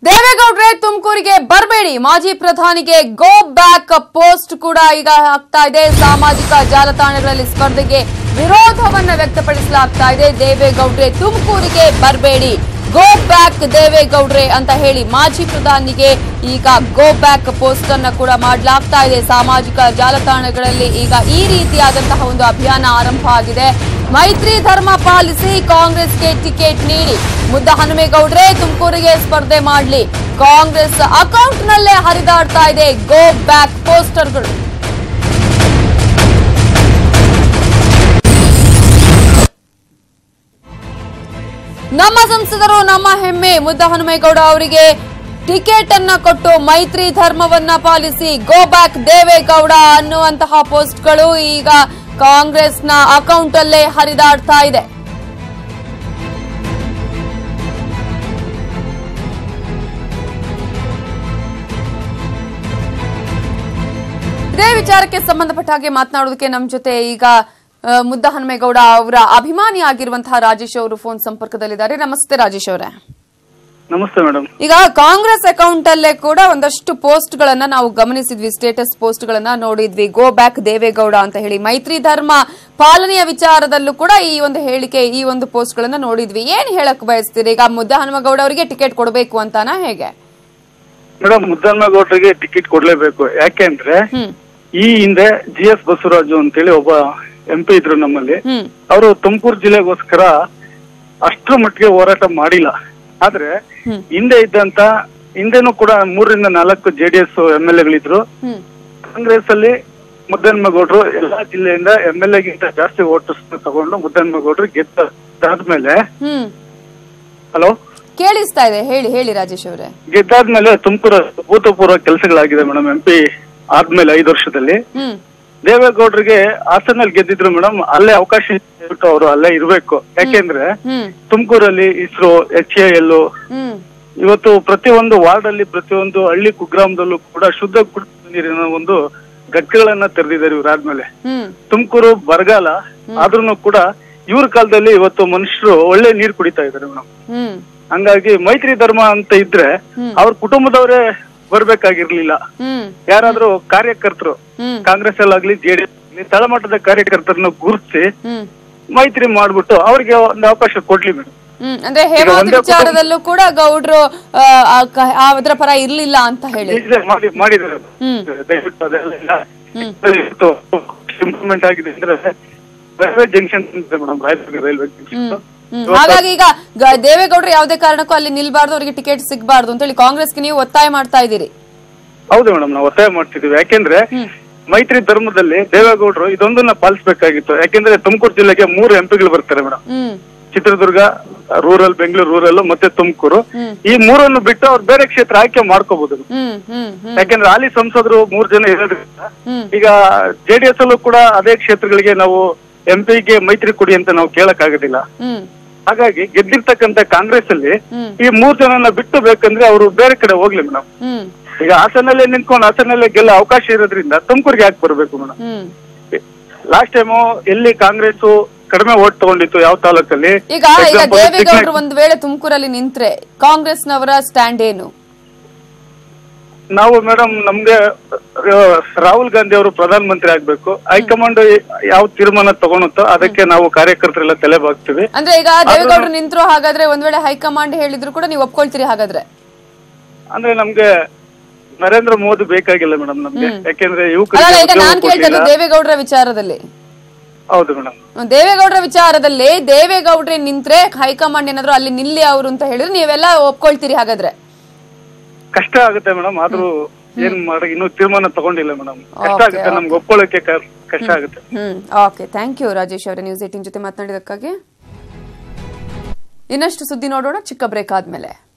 ದೇವೇಗೌಡ್ರೆ ತುಮಕೂರಿಗೆ ಬರಬೇಡಿ ಮಾಜಿ ಪ್ರಧಾನಿಗೆ ಗೋ ಬ್ಯಾಕ್ ಪೋಸ್ಟ್ ಕೂಡ ಈಗ ಆಗ್ತಾ ಇದೆ ಸಾಮಾಜಿಕ ಜಾಲತಾಣಗಳಲ್ಲಿ ಸ್ಪರ್ಧೆಗೆ ವಿರೋಧವನ್ನ ವ್ಯಕ್ತಪಡಿಸಲಾಗ್ತಾ ಇದೆ ದೇವೇಗೌಡ್ರೆ ತುಮಕೂರಿಗೆ ಬರಬೇಡಿ ಗೋ ಬ್ಯಾಕ್ ದೇವೇಗೌಡ್ರೆ ಅಂತ ಹೇಳಿ ಮಾಜಿ ಪ್ರಧಾನಿಗೆ ಈಗ ಗೋ ಬ್ಯಾಕ್ ಪೋಸ್ಟ್ ಅನ್ನ ಕೂಡ ಮಾಡಲಾಗ್ತಾ ಇದೆ ಸಾಮಾಜಿಕ ಜಾಲತಾಣಗಳಲ್ಲಿ ಈಗ ಈ ರೀತಿಯಾದಂತಹ ಒಂದು ಅಭಿಯಾನ ಆರಂಭ ಆಗಿದೆ ಮೈತ್ರಿ ಧರ್ಮ ಪಾಲಿಸಿ ಕಾಂಗ್ರೆಸ್ಗೆ ಟಿಕೆಟ್ ನೀಡಿ ಮುದ್ದ ಹನುಮೇಗೌಡ್ರೆ ತುಮಕೂರಿಗೆ ಸ್ಪರ್ಧೆ ಮಾಡಲಿ ಕಾಂಗ್ರೆಸ್ ಅಕೌಂಟ್ನಲ್ಲೇ ಹರಿದಾಡ್ತಾ ಇದೆ ಗೋ ಬ್ಯಾಕ್ ಪೋಸ್ಟರ್ಗಳು ನಮ್ಮ ಸಂಸದರು ನಮ್ಮ ಹೆಮ್ಮೆ ಮುದ್ದ ಹನುಮೇಗೌಡ ಅವರಿಗೆ ಟಿಕೆಟ್ ಅನ್ನ ಕೊಟ್ಟು ಮೈತ್ರಿ ಧರ್ಮವನ್ನ ಪಾಲಿಸಿ ಗೋ ಬ್ಯಾಕ್ ದೇವೇಗೌಡ ಅನ್ನುವಂತಹ ಪೋಸ್ಟ್ಗಳು ಈಗ ಕಾಂಗ್ರೆಸ್ನ ಅಕೌಂಟ್ ಅಲ್ಲೇ ಹರಿದಾಡ್ತಾ ಇದೆ ಇದೇ ವಿಚಾರಕ್ಕೆ ಸಂಬಂಧಪಟ್ಟ ಹಾಗೆ ಮಾತನಾಡೋದಕ್ಕೆ ನಮ್ಮ ಜೊತೆ ಈಗ ಆ, ಮುದ್ದ ಹನುಮೇಗೌಡ ಅವರ ಅಭಿಮಾನಿ ಆಗಿರುವಂತಹ ರಾಜೇಶ್ ಅವರು ಫೋನ್ ಸಂಪರ್ಕದಲ್ಲಿದ್ದಾರೆ ನಮಸ್ತೆ ರಾಜೇಶ್ ಅವರೇ ನಮಸ್ತೆ ಮೇಡಮ್ ಈಗ ಕಾಂಗ್ರೆಸ್ ಅಕೌಂಟ್ ಅಲ್ಲೇ ಕೂಡ ಒಂದಷ್ಟು ಪೋಸ್ಟ್ ಗಳನ್ನ ನಾವು ಗಮನಿಸಿದ್ವಿ ಸ್ಟೇಟಸ್ ಪೋಸ್ಟ್ ಗಳನ್ನ ನೋಡಿದ್ವಿ ಗೋ ಬ್ಯಾಕ್ ದೇವೇಗೌಡ ಅಂತ ಹೇಳಿ ಮೈತ್ರಿ ಧರ್ಮ ಪಾಲನೆಯ ವಿಚಾರದಲ್ಲೂ ಕೂಡ ಈ ಒಂದು ಹೇಳಿಕೆ ಈ ಒಂದು ಪೋಸ್ಟ್ ಗಳನ್ನ ನೋಡಿದ್ವಿ ಏನ್ ಹೇಳಕ್ ಬಯಸ್ತೀರಿ ಈಗ ಮುದ್ದ ಹನುಮೇಗೌಡ ಅವರಿಗೆ ಟಿಕೆಟ್ ಕೊಡಬೇಕು ಅಂತಾನಾ ಹೇಗೆ ಮೇಡಮ್ ಮುದ್ದನ್ಮೇಗೌಡರಿಗೆ ಟಿಕೆಟ್ ಕೊಡ್ಲೇಬೇಕು ಯಾಕೆಂದ್ರೆ ಹ್ಮ್ ಈ ಹಿಂದೆ ಜಿ ಎಸ್ ಬಸವರಾಜು ಅಂತೇಳಿ ಒಬ್ಬ ಎಂ ಪಿ ಇದ್ರು ನಮ್ಮಲ್ಲಿ ಹ್ಮ್ ಅವರು ತುಮಕೂರು ಜಿಲ್ಲೆಗೋಸ್ಕರ ಅಷ್ಟರ ಮಟ್ಟಿಗೆ ಹೋರಾಟ ಮಾಡಿಲ್ಲ ಆದ್ರೆ ಹ್ಮ್. ಹಿಂದೆ ಇದ್ದಂತ ಹಿಂದೆನೂ ಕೂಡ ಮೂರರಿಂದ ನಾಲ್ಕು J D S M L ಎಗಳಿದ್ರು ಹ್ಮ್ ಕಾಂಗ್ರೆಸ್ ಅಲ್ಲಿ ಮುದ್ದನ್ಮೇಗೌಡರು ಎಲ್ಲಾ ಜಿಲ್ಲೆಯಿಂದ ಎಂ ಎಲ್ ಎಗಿಂತ ಜಾಸ್ತಿ ವೋಟರ್ಸ್ ತಗೊಂಡು ಮುದ್ದನ್ಮೇಗೌಡರು ಗೆದ್ದಾದ್ಮೇಲೆ ಹ್ಮ್ ಹಲೋ ಕೇಳಿಸ್ತಾ ಇದೆ ಹೇಳಿ ಹೇಳಿ ರಾಜೇಶ್ ಅವರೇ ಗೆದ್ದಾದ್ಮೇಲೆ ತುಮಕೂರು ಭೂತಪೂರ್ವ ಕೆಲಸಗಳಾಗಿದೆ ಮೇಡಮ್ ಎಂ ಪಿ ಆದ್ಮೇಲೆ ಐದು ವರ್ಷದಲ್ಲಿ ಹ್ಮ್ ದೇವೇಗೌಡರಿಗೆ ಹಾಸನಲ್ಲಿ ಗೆದ್ದಿದ್ರು ಮೇಡಮ್ ಅಲ್ಲೇ ಅವಕಾಶ ಬಿಟ್ಟು ಅವರು ಅಲ್ಲೇ ಇರ್ಬೇಕು ಯಾಕೆಂದ್ರೆ ಹ್ಮ್ ತುಮಕೂರಲ್ಲಿ ಇಸ್ರೋ ಎಚ್ ಎ ಎಲ್ ಹ್ಮ್ ಇವತ್ತು ಪ್ರತಿಯೊಂದು ವಾರ್ಡ್ ಅಲ್ಲಿ ಪ್ರತಿಯೊಂದು ಹಳ್ಳಿ ಕುಗ್ರಾಮದಲ್ಲೂ ಕೂಡ ಶುದ್ಧ ಕುಡಿಯುವ ನೀರಿನ ಒಂದು ಘಟಕಗಳನ್ನ ತೆರೆದಿದ್ದಾರೆ ಇವ್ರಾದ್ಮೇಲೆ ಹ್ಮ್ ತುಮಕೂರು ಬರಗಾಲ ಆದ್ರೂ ಕೂಡ ಇವ್ರ ಕಾಲದಲ್ಲಿ ಇವತ್ತು ಮನುಷ್ಯರು ಒಳ್ಳೆ ನೀರು ಕುಡಿತಾ ಇದ್ದಾರೆ ಮೇಡಮ್ ಹ್ಮ್ ಹಂಗಾಗಿ ಮೈತ್ರಿ ಧರ್ಮ ಅಂತ ಇದ್ರೆ ಹ್ಮ್. ಅವ್ರ ಕುಟುಂಬದವರೇ ಬರ್ಬೇಕಾಗಿರ್ಲಿಲ್ಲ ಹ್ಮ್ ಯಾರಾದ್ರೂ ಕಾರ್ಯಕರ್ತರು ಹ್ಮ್ ಕಾಂಗ್ರೆಸ್ ಅಲ್ಲಾಗ್ಲಿ ಜೆಡಿಎಸ್ ಆಗ್ಲಿ ತಳಮಟ್ಟದ ಕಾರ್ಯಕರ್ತರನ್ನ ಗುರುತಿಸಿ ಹ್ಮ್ ಮೈತ್ರಿ ಮಾಡ್ಬಿಟ್ಟು ಅವ್ರಿಗೆ ಒಂದು ಅವಕಾಶ ಕೊಡ್ಲಿ ಮೇಡಮ್ ಹ್ಮ್ ಅಂದ್ರೆ ಹೇಮಾವತಿ ಒಂದೇ ಕುಟುಂಬ- ವಿಚಾರದಲ್ಲೂ ಕೂಡ ಗೌಡ್ರು ಆ, ಆ ಕ- ಆ ಅದ್ರ ಪರ ಇರ್ಲಿಲ್ಲ ಅಂತ ಹೇಳಿ ಮಾಡಿ ಮಾಡಿದ್ದಾರೆ ಹ್ಮ್. ದಯವಿಟ್ಟು ಅದೆಲ್ಲ ಹ್ಮ್. ಇಂಪ್ರೂವ್ಮೆಂಟ್ ಆಗಿದೆ ಅಂದ್ರೆ ರೈಲ್ವೆ ಜಂಕ್ಷನ್ ಇದೆ ಮೇಡಮ್ ರಾಯಚೂರು ರೈಲ್ವೆ ಹ್ಮ್ ಜಂಕ್ಷನ್ ಹ್ಮ್. ಹಾಗಾಗಿ ಈಗ ಗ- ದೇವೇಗೌಡರು ಯಾವುದೇ ಕಾರಣಕ್ಕೂ ಅಲ್ಲಿ ನಿಲ್ಬಾರ್ದು ಅವರಿಗೆ ಟಿಕೆಟ್ ಸಿಗಬಾರ್ದು ಅಂತ ಹೇಳಿ ಕಾಂಗ್ರೆಸ್ಗೆ ನೀವು ಒತ್ತಾಯ ಮಾಡ್ತಾ ಇದ್ದೀರಿ ಹೌದು ಮೇಡಮ್ ನಾವು ಒತ್ತಾಯ ಮಾಡ್ತಿದೀವಿ ಯಾಕೆಂದ್ರೆ ಹ್ಮ್. ಮೈತ್ರಿ ಧರ್ಮದಲ್ಲಿ ದೇವೇಗೌಡರು ಇದೊಂದನ್ನ ಪಾಲಿಸಬೇಕಾಗಿತ್ತು ಯಾಕೆಂದ್ರೆ ತುಮಕೂರು ಜಿಲ್ಲೆಗೆ ಮೂರು ಎಂಪಿಗಳು ಬರ್ತಾರೆ ಮೇಡಮ್ ಹ್ಮ್ ಚಿತ್ರದುರ್ಗ ರೂರಲ್ ಬೆಂಗಳೂರು ರೂರಲ್ ಮತ್ತೆ ತುಮಕೂರು ಹ್ಮ್. ಈ ಮೂರನ್ನು ಬಿಟ್ಟು ಅವ್ರು ಬೇರೆ ಕ್ಷೇತ್ರ ಆಯ್ಕೆ ಮಾಡ್ಕೋಬಹುದು ಹ್ಮ್ ಹ್ಮ್ ಹ್ಮ್ ಯಾಕೆಂದ್ರೆ ಹಾಲಿ ಸಂಸದರು ಮೂರ್ ಜನ ಇರೋದ್ರಿಂದ ಹ್ಮ್ ಈಗ ಜೆಡಿಎಸ್ ಅಲ್ಲೂ ಕೂಡ ಅದೇ ಕ್ಷೇತ್ರಗಳಿಗೆ ನಾವು ಎಂಪಿಗೆ ಮೈತ್ರಿ ಕೊಡಿ ಅಂತ ನಾವು ಕೇಳಕ್ ಆಗೋದಿಲ್ಲ ಹ್ಮ್ ಹಾಗಾಗಿ ಗೆದ್ದಿರ್ತಕ್ಕಂತ ಕಾಂಗ್ರೆಸ್ ಅಲ್ಲಿ ಹ್ಮ್ ಈ ಮೂರ್ ಜನನ ಬಿಟ್ಟು ಬೇಕಂದ್ರೆ ಅವರು ಬೇರೆ ಕಡೆ ಹೋಗ್ಲಿ ಮೇಡಮ್ ಹ್ಮ್ ಈಗ ಹಾಸನಲ್ಲೇ ನಿಂತ್ಕೊಂಡು ಹಾಸನಲ್ಲೇ ಗೆಲ್ಲ ಅವಕಾಶ ಇರೋದ್ರಿಂದ ತುಮಕೂರಿಗೆ ಯಾಕೆ ಬರ್ಬೇಕು ಮೇಡಮ್ ಹ್ಮ್ ಲಾಸ್ಟ್ ಟೈಮು ಎಲ್ಲಿ ಕಾಂಗ್ರೆಸ್ ಕಡಿಮೆ ಓಟ್ ತಗೊಂಡಿತ್ತು ಯಾವ ತಾಲೂಕಲ್ಲಿ ಈಗ ಈಗ Example, ದೇವೇಗೌಡರು ಚಿಕ್ಕ- ಒಂದ್ ವೇಳೆ ತುಮಕೂರಲ್ಲಿ ನಿಂತ್ರೆ ಕಾಂಗ್ರೆಸ್ನವರ ಸ್ಟ್ಯಾಂಡ್ ಏನು ನಾವು ಮೇಡಮ್ ನಮ್ಗೆ ಆ, ರಾಹುಲ್ ಗಾಂಧಿ ಅವರು ಪ್ರಧಾನ ಮಂತ್ರಿ ಆಗ್ಬೇಕು ಹೈಕಮಾಂಡ್ ಯಾವ ತೀರ್ಮಾನ ತಗೊಳುತ್ತೋ ಅದಕ್ಕೆ ನಾವು ಕಾರ್ಯಕರ್ತರೆಲ್ಲ ತಲೆ ಬಾಗ್ತೀವಿ ಅಂದ್ರೆ ಈಗ ದೇವೇಗೌಡರು ನಿಂತ್ರು ಹಾಗಾದ್ರೆ ಒಂದ್ ವೇಳೆ ಹೈಕಮಾಂಡ್ ಹೇಳಿದ್ರು ಕೂಡ ನೀವು ಒಪ್ಕೊಳ್ತೀರಿ ಹಾಗಾದ್ರೆ ಅಂದ್ರೆ ನಮ್ಗೆ ನರೇಂದ್ರ ಮೋದಿ ಬೇಕಾಗಿಲ್ಲ ಮೇಡಮ್ ನಮ್ಗೆ ಯಾಕೆಂದ್ರೆ ಅಲ್ಲ ಯುವಕರಿಗೆ ಈಗ ಉದ್ಯೋಗ ನಾನ್ ಕೇಳ್ತಾ ಕೊಡ್ಲಿಲ್ಲ. ದೇವೇಗೌಡರ ವಿಚಾರದಲ್ಲಿ ಹೌದು ಮೇಡಮ್ ದೇವೇಗೌಡರ ವಿಚಾರದಲ್ಲಿ ದೇವೇಗೌಡ್ರೆ ನಿಂತ್ರೆ ಹೈಕಮಾಂಡ್ ಏನಾದ್ರು ಅಲ್ಲಿ ನಿಲ್ಲಿ ಅವರು ಅಂತ ಹೇಳಿದ್ರೆ ನೀವೆಲ್ಲ ಒಪ್ಕೊಳ್ತೀರಿ ಹಾಗಾದ್ರೆ ಕಷ್ಟ ಆಗುತ್ತೆ ಮೇಡಮ್ ಆದ್ರೂ ಏನ್ ಮಾಡಿ ಇನ್ನೂ ತೀರ್ಮಾನ ತಗೊಂಡಿಲ್ಲ ಮೇಡಮ್ ಕಷ್ಟ Okay, ಆಗುತ್ತೆ ನಮ್ಗೆ ಒಪ್ಕೊಳ್ಳೋಕೆ ಕ- ಕಷ್ಟ ಆಗುತ್ತೆ ಹ್ಮ್ ಓಕೆ ಥ್ಯಾಂಕ್ ಯು ರಾಜೇಶ್ ಅವರೇ ನ್ಯೂಸ್ ಏಟಿನ್ ಜೊತೆ ಮಾತನಾಡಿದಕ್ಕಾಗಿ ಇನ್ನಷ್ಟು ಸುದ್ದಿ ನೋಡೋಣ ಚಿಕ್ಕ ಬ್ರೇಕ್ ಆದ್ಮೇಲೆ